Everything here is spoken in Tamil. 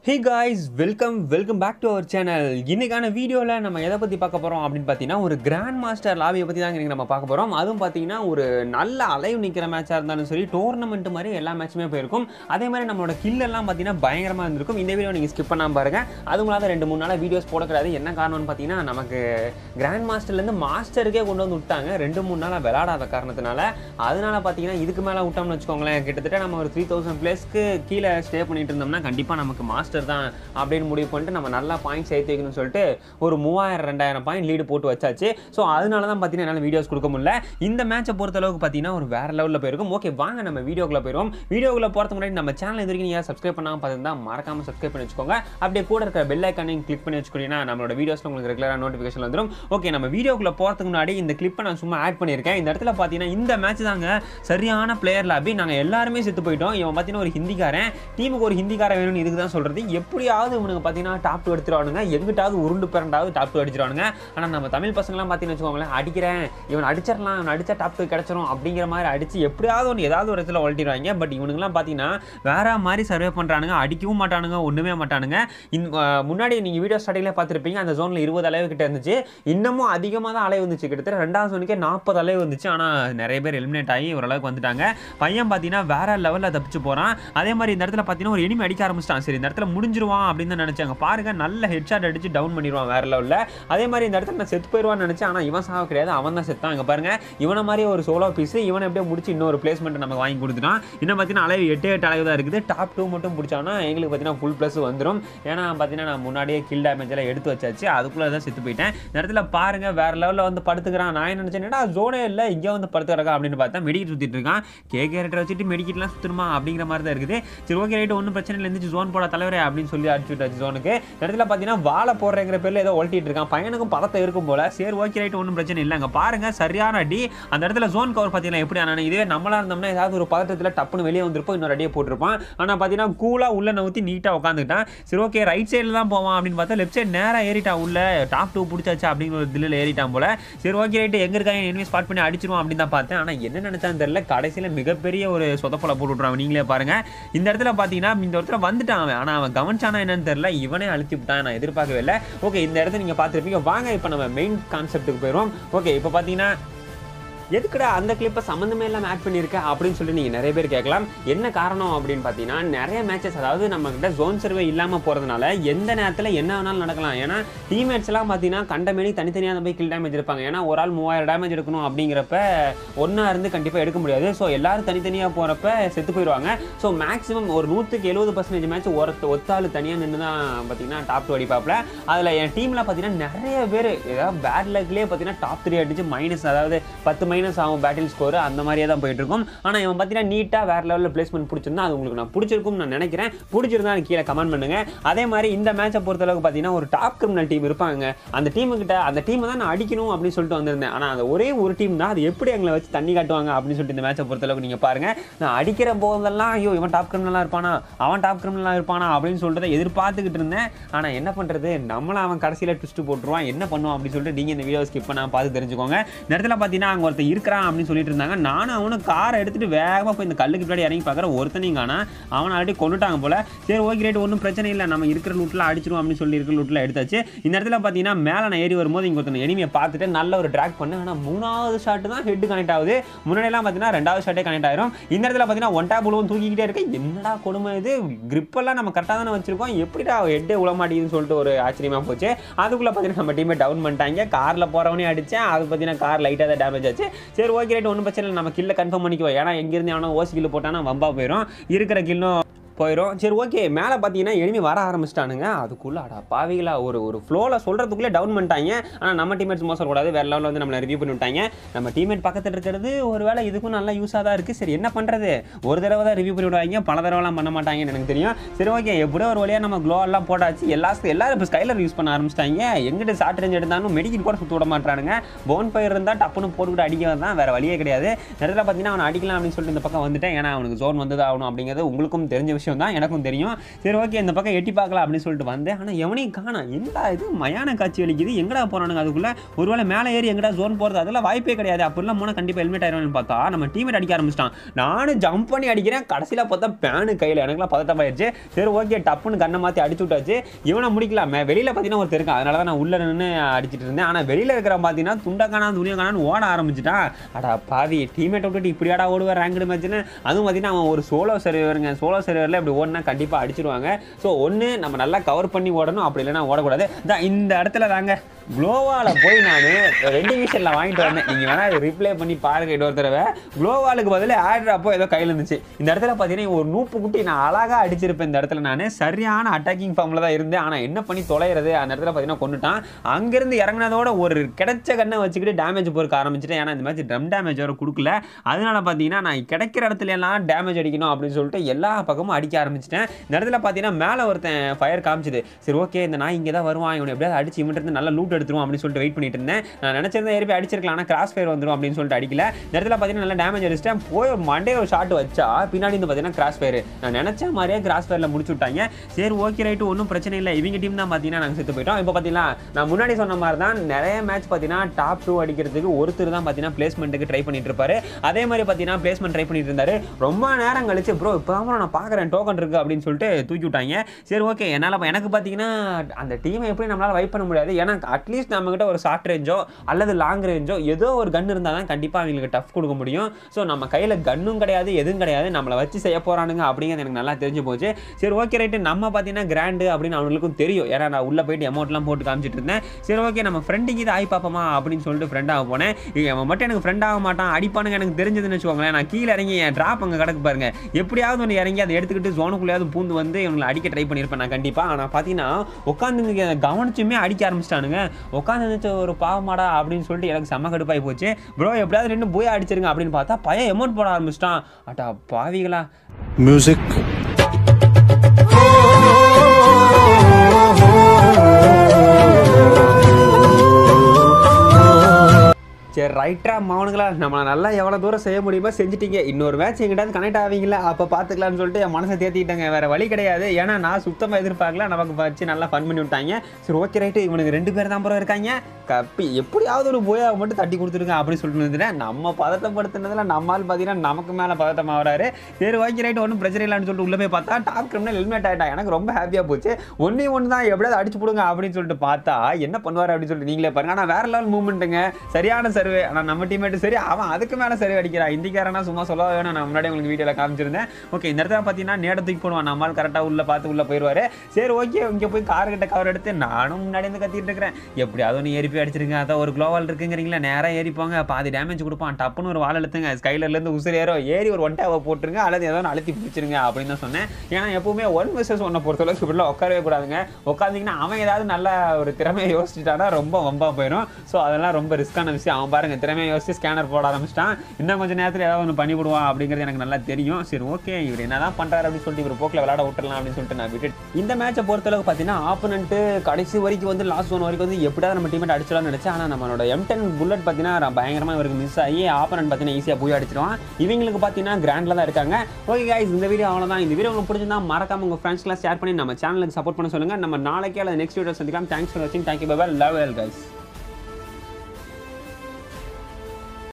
hey guys welcome welcome back to our channel இன்னைக்கான வீடியோவில் நம்ம எதை பற்றி பார்க்க போகிறோம் அப்படின்னு பார்த்தீங்கன்னா ஒரு கிராண்ட் மாஸ்டர் லாபியை பற்றி தான் இன்றைக்கி நம்ம பார்க்க போகிறோம் அதுவும் பார்த்தீங்கன்னா ஒரு நல்ல அலைவு நிற்கிற மேட்சாக இருந்தாலும் சரி டோர்னமெண்ட் மாதிரி எல்லா மேட்சுமே போயிருக்கும் அதே மாதிரி நம்மளோட kill எல்லாம் பார்த்தீங்கன்னா பயங்கரமாக இருந்திருக்கும் இந்த வீடியோ நீங்கள் ஸ்கிப் பண்ணாமல் பாருங்கள் அதுவும் இல்லாத ரெண்டு மூணு நாளாக வீடியோஸ் போடக்கூடாது என்ன காரணம்னு பார்த்தீங்கன்னா நமக்கு கிராண்ட் மாஸ்டர்லேருந்து மாஸ்டருக்கே கொண்டு வந்து விட்டாங்க ரெண்டு மூணு நாளாக விளையாடாத காரணத்தினால அதனால பார்த்தீங்கன்னா இதுக்கு மேலே விட்டோம்னு வச்சுக்கோங்களேன் கிட்டத்தட்ட நம்ம ஒரு த்ரீ தௌசண்ட் பிளேஸ்க்கு கீழே ஸ்டே பண்ணிட்டு இருந்தோம்னா கண்டிப்பாக நமக்கு மாஸ்டர் தான் அப்படின்னு முடிவு பண்ணிட்டு நம்ம நல்லா பாயிண்ட் சேர்த்து வைக்கணும்னு சொல்லிட்டு ஒரு மூவாயிரம் ரெண்டாயிரம் பாயிண்ட் லீடு போட்டு வச்சாச்சு ஸோ அதனால தான் பார்த்தீங்கன்னா என்னால் வீடியோஸ் கொடுக்க முடியல இந்த மேட்சை பொறுத்த அளவுக்கு பார்த்தீங்கன்னா ஒரு வேற லெவலில் போயிருக்கும் ஓகே வாங்க நம்ம வீடியோக்குள்ள போயிடுவோம் வீடியோக்குள்ள போகிறதுக்கு முன்னாடி நம்ம சேனல் இது வரைக்கும் நீங்கள் சப்ஸ்கிரைப் பண்ணாமல் பார்த்துருந்தா மறக்காம சப்ஸ்கிரைப் பண்ணி வச்சுக்கோங்க அப்படியே கூட இருக்கிற பெல் ஐக்கானையும் கிளிக் பண்ணி வச்சுக்கிட்டீங்கன்னா நம்மளோட வீடியோஸ்ல உங்களுக்கு ரெகுலராக நோட்டிஃபிகேஷன் வந்துடும் ஓகே நம்ம வீடியோக்குள்ள போகிறதுக்கு முன்னாடி இந்த கிளிப்பை நான் சும்மா ஆட் பண்ணியிருக்கேன் இந்த இடத்துல பார்த்தீங்கன்னா இந்த மேட்ச் தாங்க சரியான பிளேயர் லாபி நாங்கள் எல்லாருமே செத்து போயிட்டோம் இவன் பார்த்தீங்கன்னா ஒரு ஹிந்திக்காரன் டீமுக்கு ஒரு ஹிந்திக்காரன் வேணும்னு இதுக்கு தான் சொல்கிறது எப்படியாவது இவனுக்கு பார்த்தீங்கன்னா டாப் டூ எடுத்துருவானுங்க எங்கிட்டாவது உருண்டு பிறண்டாவது டாப் டூ அடிச்சிருவானுங்க ஆனால் நம்ம தமிழ் பசங்களாம் பார்த்தீங்கன்னு வச்சுக்கோங்களேன் அடிக்கிறேன் இவன் அடிச்சிடலாம் இவன் அடிச்சா டாப் டூ கிடச்சிரும் அப்படிங்கிற மாதிரி அடிச்சு எப்படியாவது ஒன்று ஏதாவது ஒரு இடத்துல ஒழட்டிடுவாங்க பட் இவனுங்கலாம் பார்த்தீங்கன்னா வேற மாதிரி சர்வே பண்ணுறானுங்க அடிக்கவும் மாட்டானுங்க ஒன்றுமே மாட்டானுங்க இந்த அஹ், முன்னாடி நீங்கள் வீடியோ ஸ்டார்டிங்கில் பார்த்துருப்பீங்க அந்த ஜோனில் இருபது அளவு கிட்ட இருந்துச்சு இன்னமும் அதிகமாக தான் அலைவு வந்துச்சு கிட்டத்தட்ட ரெண்டாவது ஜோனுக்கே நாற்பது அளவு வந்துச்சு ஆனால் நிறைய பேர் எலிமினேட் ஆகி ஓரளவுக்கு வந்துட்டாங்க பையன் பார்த்தீங்கன்னா வேற லெவலில் தப்பிச்சு போகிறான் அதே மாதிரி இந்த இடத்துல பார்த்தீங்கன்னா ஒரு எனிமி அடிக்க ஆரம்பிச்சிட்டான் சரி இந்த இடத்துல முடிஞ்சிருவான் அப்படின்னு தான் நினச்சாங்க பாருங்க நல்ல ஹெட் ஷாட் அடிச்சு டவுன் பண்ணிடுவான் வேற லெவலில் அதே மாதிரி இந்த இடத்துல நான் செத்து போயிடுவான்னு நினச்சேன் ஆனால் இவன் சாக கிடையாது அவன் தான் செத்தான் அங்கே பாருங்க இவனை மாதிரி ஒரு சோலோ பீஸ் இவனை எப்படியோ முடிச்சு இன்னொரு பிளேஸ்மெண்ட் நமக்கு வாங்கி கொடுத்துட்டான் இன்னும் பார்த்தீங்கன்னா அளவு எட்டு எட்டு அளவு தான் இருக்குது டாப் டூ மட்டும் பிடிச்சானா எங்களுக்கு பார்த்தீங்கன்னா ஃபுல் ப்ளஸ் வந்துடும் ஏன்னா பார்த்தீங்கன்னா நான் முன்னாடியே கில் டேமேஜ் எல்லாம் எடுத்து வச்சாச்சு அதுக்குள்ளே தான் செத்து போயிட்டேன் இந்த இடத்துல பாருங்க வேற லெவலில் வந்து படுத்துக்கிறான் நான் என்ன நினச்சேன் என்னடா ஜோனே இல்லை இங்கே வந்து படுத்துக்கிறக்கா அப்படின்னு பார்த்தா மெடிக்கெட் சுற்றிட்டு இருக்கான் கே கேரக்டர் வச்சுட்டு மெடிக்கெட்லாம் சுத்தணுமா அப்படிங்கிற மாதிரி தான் இருக்குது சரி ஓகே ரைட்டு ஒன்றும் பிரச்சனை இல்லை இருந்துச்சு ஜோன் போட தலைவரே அப்படின்னு சொல்லி அடிச்சு விட்டாச்சு ஜோனுக்கு இந்த இடத்துல பார்த்தீங்கன்னா வாழை போடுறேங்கிற பேரில் ஏதோ ஒழட்டிட்டு இருக்கான் பையனுக்கும் பதத்தை இருக்கும் போல சரி ஓகே ரைட்டு ஒன்றும் பிரச்சனை இல்லை அங்கே பாருங்க சரியான அடி அந்த இடத்துல ஜோன் கவர் பார்த்தீங்கன்னா எப்படி ஆனால் இதுவே நம்மளா இருந்தோம்னா ஏதாவது ஒரு பதட்டத்தில் டப்புன்னு வெளியே வந்திருப்போம் இன்னொரு அடியே போட்டிருப்பான் ஆனால் பார்த்தீங்கன்னா கூலாக உள்ள நவுத்தி நீட்டாக உட்காந்துக்கிட்டான் சரி ஓகே ரைட் சைடில் தான் போவான் அப்படின்னு பார்த்தா லெஃப்ட் சைடு நேராக ஏறிட்டான் உள்ள டாப் டூ பிடிச்சாச்சு அப்படிங்கிற ஒரு தில்லில் ஏறிட்டான் போல சரி ஓகே ரைட்டு எங்க இருக்காங்க எனிமே ஸ்பாட் பண்ணி அடிச்சிருவான் அப்படின்னு தான் பார்த்தேன் ஆனால் என்ன நினைச்சான்னு தெரியல கடைசியில் மிகப்பெரிய ஒரு சொதப்பலை போட்டு விட்றான் நீங்களே பாருங்க இந்த இடத்துல பார்த்தீங்கன்னா இந்த இடத்துல வந்துட்டான் அவன் ஆனால் அவன் கவனிச்சானா என்னன்னு தெரியல இவனே அழுத்தி விட்டான் நான் எதிர்பார்க்கவே இல்லை ஓகே இந்த இடத்த நீங்கள் பார்த்துருப்பீங்க வாங்க இப்போ நம்ம மெயின் கான்செப்ட்டுக்கு போயிடுவோம் ஓகே இப்போ பார்த்தீங்கன்னா எதுக்குடா அந்த கிளிப்பை சம்மந்தமே இல்லாமல் ஆட் பண்ணியிருக்க அப்படின்னு சொல்லிட்டு நீங்கள் நிறைய பேர் கேட்கலாம் என்ன காரணம் அப்படின்னு பார்த்தீங்கன்னா நிறைய மேட்சஸ் அதாவது நம்ம கிட்ட ஜோன் சர்வே இல்லாமல் போகிறதுனால எந்த நேரத்தில் என்ன வேணாலும் நடக்கலாம் ஏன்னா டீம்மேட்ஸ் எல்லாம் பார்த்தீங்கன்னா கண்டமேனி தனித்தனியாக போய் கில் டேமேஜ் இருப்பாங்க ஏன்னா ஒரு ஆள் மூவாயிரம் டேமேஜ் எடுக்கணும் அப்படிங்கிறப்ப ஒன்றா இருந்து கண்டிப்பாக எடுக்க முடியாது ஸோ எல்லாரும் தனித்தனியாக போகிறப்ப செத்து போயிடுவாங்க ஸோ மேக்ஸிமம் ஒரு நூற்றுக்கு எழுபது பர்சன்டேஜ் மேட்ச் ஒருத்த ஒத்தாள் தனியாக நின்று தான் பார்த்தீங்கன்னா டாப் டூ அடிப்பாப்பில் அதில் என் டீமில் பார்த்தீங்கன்னா நிறைய பேர் ஏதாவது பேட் லக்லேயே பார்த்தீங்கன்னா டாப் த்ரீ அடிச்சு மைனஸ் அதாவது பத்து மைனஸ் ஆகும் பேட்டில் ஸ்கோர் அந்த மாதிரியே தான் போயிட்டு இருக்கும் ஆனால் இவன் பார்த்தீங்கன்னா நீட்டாக வேற லெவலில் பிளேஸ்மெண்ட் பிடிச்சிருந்தா அது உங்களுக்கு நான் பிடிச்சிருக்கும் நான் நினைக்கிறேன் பிடிச்சிருந்தா எனக்கு கீழே கமெண்ட் பண்ணுங்க அதே மாதிரி இந்த மேட்சை பொறுத்தளவுக்கு பார்த்தீங்கன்னா ஒரு டாப் கிரிமினல் டீம் இருப்பாங்க அந்த டீமுக்கிட்ட அந்த டீமை தான் நான் அடிக்கணும் அப்படின்னு சொல்லிட்டு வந்திருந்தேன் ஆனால் அந்த ஒரே ஒரு டீம் தான் அது எப்படி எங்களை வச்சு தண்ணி காட்டுவாங்க அப்படின்னு சொல்லிட்டு இந்த மேட்சை பொறுத்தளவுக்கு நீங்கள் பாருங்க நான் அடிக்கிற போதெல்லாம் ஐயோ இவன் டாப் கிரிமினலாக இருப்பானா அவன் டாப் கிரிமினலாக இருப்பானா அப்படின்னு சொல்லிட்டு எதிர்பார்த்துக்கிட்டு இருந்தேன் ஆனால் என்ன பண்ணுறது நம்மள அவன் கடைசியில் ட்விஸ்ட் போட்டுருவான் என்ன பண்ணுவான் அப்படின்னு சொல்லிட்டு நீங்கள் இந்த வீடியோ ஸ்கிப் பண்ணாம பார்த்து தெரிஞ்சுக்கோங்க இந்த இடத்துல பார்த்தீங்கன்னா அங்கே ஒருத்தர் இருக்கிறான் அப்படின்னு சொல்லிட்டு இருந்தாங்க நானும் அவனும் காரை எடுத்துட்டு வேகமாக போய் இந்த கல்லுக்கு பின்னாடி இறங்கி பார்க்குற ஒருத்தனையும் காணா அவன் ஆல்ரெடி கொண்டுட்டாங்க போல சரி ஓகே ரேட் ஒன்றும் பிரச்சனை இல்லை நம்ம இருக்கிற லூட்டில் அடிச்சிரும் அப்படின்னு சொல்லி இருக்கிற லூட்டில் எடுத்தாச்சு இந்த இடத்துல பார்த்தீங்கன்னா மேலே நான் ஏறி வரும்போது இங்கே ஒருத்தன் எனிமையை பார்த்துட்டு நல்ல ஒரு ட்ராக் பண்ணு ஆனால் மூணாவது ஷாட் தான் ஹெட் கனெக்ட் ஆகுது முன்னாடியெல்லாம் பார்த்தீங்கன்னா ரெண்டாவது ஷாட்டே கனெக்ட் ஆயிரும் இந்த இடத்துல பார்த்தீங்கன்னா ஒன் டேப் உழவும் தூக்கிக்கிட்டே இருக்கு என்னடா கொடுமை இது grip எல்லாம் நம்ம கரெக்டாக தானே வச்சிருக்கோம் எப்படிடா ஹெட்டே உழ மாட்டேங்குதுன்னு சொல்லிட்டு ஒரு ஆச்சரியமாக போச்சு அதுக்குள்ளே பார்த்தீங்கன்னா நம்ம டீமே டவுன் பண்ணிட்டாங்க காரில் போகிறவனே அடித்தேன் அது பார்த்தீங்கன்னா கார் லைட்டாக தான் டேமேஜ் ஆச்சு சரி ஓகே ரைட் ஒன்றும் பிரச்சனை இல்லை நம்ம கில்ல கன்ஃபார்ம் பண்ணிக்குவோம் ஏன்னா எங்கேருந்து அவனா ஓசி கில்லு போட்டானா வம்பா போயிடும் இருக்கிற கில்லும் போயிடும் சரி ஓகே மேலே பார்த்தீங்கன்னா எனிமி வர ஆரம்பிச்சிட்டானுங்க அதுக்குள்ளே அடா பாவிகளா ஒரு ஒரு ஃப்ளோவில் சொல்கிறதுக்குள்ளே டவுன் பண்ணிட்டாங்க ஆனால் நம்ம டீமேட்ஸ் மோசம் கூடாது வேற லெவலில் வந்து நம்மளை ரிவ்யூ பண்ணி விட்டாங்க நம்ம டீமேட் பக்கத்தில் இருக்கிறது ஒரு வேளை இதுக்கும் நல்லா யூஸாக தான் இருக்குது சரி என்ன பண்ணுறது ஒரு தடவை தான் ரிவ்யூ பண்ணி விடுவாங்க பல தடவைலாம் பண்ண மாட்டாங்கன்னு எனக்கு தெரியும் சரி ஓகே எப்படியோ ஒரு வழியாக நம்ம க்ளோ எல்லாம் போட்டாச்சு எல்லா எல்லாரும் இப்போ ஸ்கைலர் யூஸ் பண்ண ஆரம்பிச்சிட்டாங்க எங்கிட்ட ஷார்ட் ரேஞ்ச் எடுத்தாலும் மெடிக்கல் கூட சுற்ற விட மாட்டானுங்க போன் ஃபயர் இருந்தால் டப்புன்னு போட்டுக்கிட்டு அடிக்க தான் வேறு வழியே கிடையாது நேரத்தில் பார்த்தீங்கன்னா அவனை அடிக்கலாம் அப்படின்னு சொல்லிட்டு இந்த பக்கம் வந்துட்டேன் ஏன்னா அவனுக்கு ஜோன் வந்தது ஆகணும் அப்படிங்கிறது உங்களுக்கும் தெரிஞ்ச விஷயம் விஷயம் தான் எனக்கும் தெரியும் சரி ஓகே இந்த பக்கம் எட்டி பார்க்கலாம் அப்படின்னு சொல்லிட்டு வந்தேன் ஆனால் எவனையும் காணோம் என்னடா இது மயான காட்சி அளிக்குது எங்கடா போறானுங்க அதுக்குள்ளே ஒருவேளை மேலே ஏறி எங்கடா ஜோன் போகிறது அதெல்லாம் வாய்ப்பே கிடையாது அப்படிலாம் போனால் கண்டிப்பாக ஹெல்மெட் ஆயிடும்னு பார்த்தா நம்ம டீமேட் அடிக்க ஆரம்பிச்சிட்டான் நானும் ஜம்ப் பண்ணி அடிக்கிறேன் கடைசியில் பார்த்தா பேனு கையில் எனக்குலாம் பதட்டமாயிருச்சு சரி ஓகே டப்புன்னு கண்ணை மாற்றி அடிச்சு விட்டாச்சு இவனை முடிக்கலாமே வெளியில் பார்த்தீங்கன்னா ஒருத்தர் இருக்கான் அதனால தான் நான் உள்ளே நின்று அடிச்சிட்டு இருந்தேன் ஆனால் வெளியில் இருக்கிற பார்த்தீங்கன்னா துண்டக்கானா துணியக்கானான்னு ஓட ஆரம்பிச்சிட்டான் அடா பாவி டீமேட் விட்டுட்டு இப்படியாடா ஓடுவார் ரேங்க்டு மேட்ச்னு அதுவும் பார்த்தீங்கன்னா அவன் ஒரு சோலோ சர்வருங்க சோலோ சர்வரில் இப்படி ஓடினா கண்டிப்பாக அடிச்சிருவாங்க ஸோ ஒன்று நம்ம நல்லா கவர் பண்ணி ஓடணும் அப்படி இல்லைன்னா ஓடக்கூடாது தான் இந்த இடத்துல தாங்க க்ளோவால் போய் நான் ரெண்டு விஷயத்தில் வாங்கிட்டு வந்தேன் நீங்கள் வேணால் ரிப்ளை பண்ணி பாருங்க இன்னொரு தடவை க்ளோவாலுக்கு பதில் ஆட்ரப்போ ஏதோ கையில் இருந்துச்சு இந்த இடத்துல பார்த்தீங்கன்னா ஒரு நூப்பு குட்டி நான் அழகாக அடிச்சிருப்பேன் இந்த இடத்துல நான் சரியான அட்டாக்கிங் ஃபார்மில் தான் இருந்தேன் ஆனால் என்ன பண்ணி தொலைகிறது அந்த இடத்துல பார்த்தீங்கன்னா கொண்டுட்டான் அங்கேருந்து இறங்குனதோட ஒரு கிடைச்ச கண்ணை வச்சுக்கிட்டு டேமேஜ் பொறுக்க ஆரம்பிச்சிட்டேன் ஏன்னா இந்த மாதிரி ட்ரம் டேமேஜ் வர கொடுக்கல அதனால பார்த்தீங்கன்னா நான் கிடைக்கிற இடத்துல எல்லாம் டேமேஜ் அடிக்கணும் அப்படின்னு சொல்லிட்டு எல்லா பக்கமும் அடிக்க ஆரம்பிச்சிட்டேன் இந்த இடத்துல பார்த்தீங்கன்னா மேலே ஒருத்தன் ஃபயர் காமிச்சுது சரி ஓகே இந்த நாய் இங்கே தான் வருவான் இவனை எப்படியாவது அடிச்சு இவன்ட்டு இருந்து நல்லா லூட் எடுத்துருவோம் அப்படின்னு சொல்லிட்டு வெயிட் பண்ணிட்டு இருந்தேன் நான் நினச்சிருந்தேன் ஏறி போய் அடிச்சிருக்கலாம் ஆனால் கிராஸ் ஃபயர் வந்துடும் அப்படின்னு சொல்லிட்டு அடிக்கல இந்த இடத்துல பார்த்தீங்கன்னா நல்லா டேமேஜ் அடிச்சிட்டேன் போய் மண்டே ஒரு ஷாட் வச்சா பின்னாடி வந்து பார்த்தீங்கன்னா கிராஸ் ஃபயர் நான் நினச்ச மாதிரியே கிராஸ் ஃபயரில் முடிச்சு விட்டாங்க சரி ஓகே ரைட்டு ஒன்றும் பிரச்சனை இல்லை இவங்க டீம் தான் பார்த்தீங்கன்னா நாங்கள் செத்து போயிட்டோம் இப்போ பார்த்தீங்கன்னா நான் முன்னாடி சொன்ன மாதிரி தான் நிறைய மேட்ச் பார்த்தீங்கன்னா டாப் டூ அடிக்கிறதுக்கு ஒருத்தர் தான் பார்த்தீங்கன்னா பிளேஸ்மெண்ட்டுக்கு ட்ரை பண்ணிட்டு இருப்பாரு அதே மாதிரி பார்த்தீங்கன்னா பிளேஸ்மெண்ட் ட்ரை பண்ணிட்டு இருந்தாரு ரொம்ப நேரம் கழிச்சு ப்ரோ இப்போ தான் நான் பார்க்குறேன் டோக்கன் இருக்கு அப்படின்னு சொல்லிட்டு தூக்கி விட்டாங்க சரி ஓகே என்னால் எனக்கு பார்த்தீங்கன்னா அந்த டீமை எப்படி நம்மளால் வைப் பண்ண முடியாது ஏன்னா அட்லீஸ்ட் நம்மகிட்ட ஒரு ஷார்ட் ரேஞ்சோ அல்லது லாங் ரேஞ்சோ ஏதோ ஒரு கன் இருந்தால் தான் கண்டிப்பாக அவங்களுக்கு டஃப் கொடுக்க முடியும் ஸோ நம்ம கையில் கன்னும் கிடையாது எதுவும் கிடையாது நம்மளை வச்சு செய்ய போகிறானுங்க அப்படிங்கிறது எனக்கு நல்லா தெரிஞ்சு போச்சு சரி ஓகே ரைட்டு நம்ம பார்த்தீங்கன்னா கிராண்டு அப்படின்னு அவங்களுக்கும் தெரியும் ஏன்னா நான் உள்ளே போயிட்டு அமௌண்ட்லாம் போட்டு காமிச்சிட்டு இருந்தேன் சரி ஓகே நம்ம ஃப்ரெண்டுக்கு இது ஆகி பார்ப்போமா அப்படின்னு சொல்லிட்டு ஃப்ரெண்டாக போனேன் இங்க அவன் மட்டும் எனக்கு ஃப்ரெண்ட் ஆக மாட்டான் அடிப்பானுங்க எனக்கு தெரிஞ்சதுன்னு வச்சுக்கோங்களேன் நான் கீழே இறங்கி என் ட்ராப் அங்கே கிடக்கு பாருங்க எப்படியாவது ஒன்று இறங்கி அதை எடுத்துக்கிட்டு ஜோனுக்குள்ளேயாவது பூந்து வந்து இவங்களை அடிக்க ட்ரை பண்ணியிருப்பேன் நான் கண்டிப்பாக ஆனால் பார்த்தீங்கன்னா உட்காந்து கவனிச்சுமே அடிக்க ஆரம்பிச்சிட்டானுங்க உட்காந்து இருந்துச்சு ஒரு பாவமாடா அப்படின்னு சொல்லிட்டு எனக்கு செம்ம கடுப்பாகி போச்சு ப்ரோ எப்படியாவது ரெண்டு போய் அடிச்சிருங்க அப்படின்னு பார்த்தா பையன் அமௌண்ட் போட ஆரம்பிச்சிட்டான் அட்டா பாவிகளா music சரி ரைட்டா மவனுங்களா நம்மளை நல்லா எவ்வளோ தூரம் செய்ய முடியுமோ செஞ்சுட்டீங்க இன்னொரு மேட்ச் எங்கிட்டாவது கனெக்ட் ஆவீங்களா அப்போ பார்த்துக்கலாம்னு சொல்லிட்டு என் மனசை தேத்திக்கிட்டாங்க வேற வழி கிடையாது ஏன்னா நான் சுத்தமாக எதிர்பார்க்கல நமக்கு வச்சு நல்லா ஃபன் பண்ணி விட்டாங்க சரி ஓகே ரைட்டு இவனுக்கு ரெண்டு பேர் தான் ப்ரோ இருக்காங்க கப்பி எப்படியாவது ஒரு போயா மட்டும் தட்டி கொடுத்துருங்க அப்படின்னு சொல்லிட்டு இருந்தேன் நம்ம பதட்டப்படுத்தினதுல நம்மால் பார்த்தீங்கன்னா நமக்கு மேலே பதட்டம் ஆகிறாரு சரி ஓகே ரைட்டு ஒன்றும் பிரச்சனை இல்லைன்னு சொல்லிட்டு உள்ளே போய் பார்த்தா டாப் கிரிமினல் ஹெல்மெட் ஆகிட்டா எனக்கு ரொம்ப ஹாப்பியாக போச்சு ஒன்றே ஒன்று தான் எப்படியாவது அடிச்சு போடுங்க அப்படின்னு சொல்லிட்டு பார்த்தா என்ன பண்ணுவார் அப்படின்னு சொல்லிட்டு நீங்களே பாருங்க ஆனால் வேற லெவல் மூவ்மெண்ட்டுங்க சரியான சர்வே ஆனால் நம்ம டீமேட் சரி அவன் அதுக்கு மேலே சர்வே அடிக்கிறான் இந்திக்காரனா சும்மா சொல்ல வேணும் நான் முன்னாடி உங்களுக்கு வீடியோவில் காமிச்சிருந்தேன் ஓகே இந்த இடத்துல பார்த்தீங்கன்னா நேட தூக்கி போடுவான் நம்மால் கரெக்டாக உள்ள பார்த்து உள்ள போயிடுவாரு சரி ஓகே இங்கே போய் கார் கிட்ட கவர் எடுத்து நானும் முன்னாடி இருந்து கத்திட்டு இருக்கிறேன் எப்படியாவது ஒன்று ஏறி போய் அடிச்சிருங்க அதான் ஒரு குளோவால் இருக்குங்கிறீங்களா நேராக ஏறி போங்க பாதி டேமேஜ் கொடுப்பான் டப்புன்னு ஒரு வால் எடுத்துங்க ஸ்கைலர்லேருந்து உசுறு ஏறோ ஏறி ஒரு ஒன் டேவை போட்டுருங்க அல்லது ஏதோ ஒன்று அழுத்தி பிடிச்சிருங்க அப்படின்னு தான் சொன்னேன் ஏன்னா எப்பவுமே ஒன் விசஸ் ஒன்றை பொறுத்தளவுக்கு இப்படிலாம் உட்காரவே கூடாதுங்க உட்காந்திங்கன்னா அவன் ஏதாவது நல்ல ஒரு திறமையை யோசிச்சுட்டானா ரொம்ப வம்பா போயிடும் ஸோ அதெல்லாம் ரொம்ப ரிஸ்க்கான விஷயம் அவன் பாருங்க திறமையை யோசிச்சு ஸ்கேனர் போட ஆரம்பிச்சிட்டான் இன்னும் கொஞ்சம் நேரத்தில் ஏதாவது ஒன்று பண்ணி விடுவான் அப்படிங்கிறது எனக்கு நல்லா தெரியும் சரி ஓகே இவர் என்னதான் பண்றாரு அப்படின்னு சொல்லிட்டு இவர் போக்கில் விளையாட விட்டுறலாம் அப்படின்னு சொல்லிட்டு நான் விட்டுட்டு இந்த மேட்சை பொறுத்தளவுக்கு பார்த்தீங்கன்னா ஆப்பனண்ட்டு கடைசி வரைக்கும் வந்து லாஸ்ட் ஒன் வரைக்கும் வந்து எப்படியாவது நம்ம டீமேட் அடிச்சிடலாம்னு நினச்சேன் ஆனால் நம்மளோட எம் டென் புல்லட் பார்த்தீங்கன்னா பயங்கரமாக இவருக்கு மிஸ் ஆகி ஆப்பனண்ட் பார்த்தீங்கன்னா ஈஸியாக போய் அடிச்சிடுவான் இவங்களுக்கு பார்த்தீங்கன்னா கிராண்டில் தான் இருக்காங்க ஓகே guys இந்த வீடியோ அவ்வளோதான் இந்த வீடியோ உங்களுக்கு பிடிச்சிருந்தா மறக்காம உங்கள் ஃப்ரெண்ட்ஸ்லாம் ஷேர் பண்ணி நம்ம சேனலுக்கு சப்போர்ட் பண்ண சொல்லுங்கள் நம்ம நாளைக்கே அல்லது நெக்ஸ்ட் வீடியோ சந்திக்கலாம் தேங்க்ஸ் ஃபார் வாட்சிங் thank you bye love L guys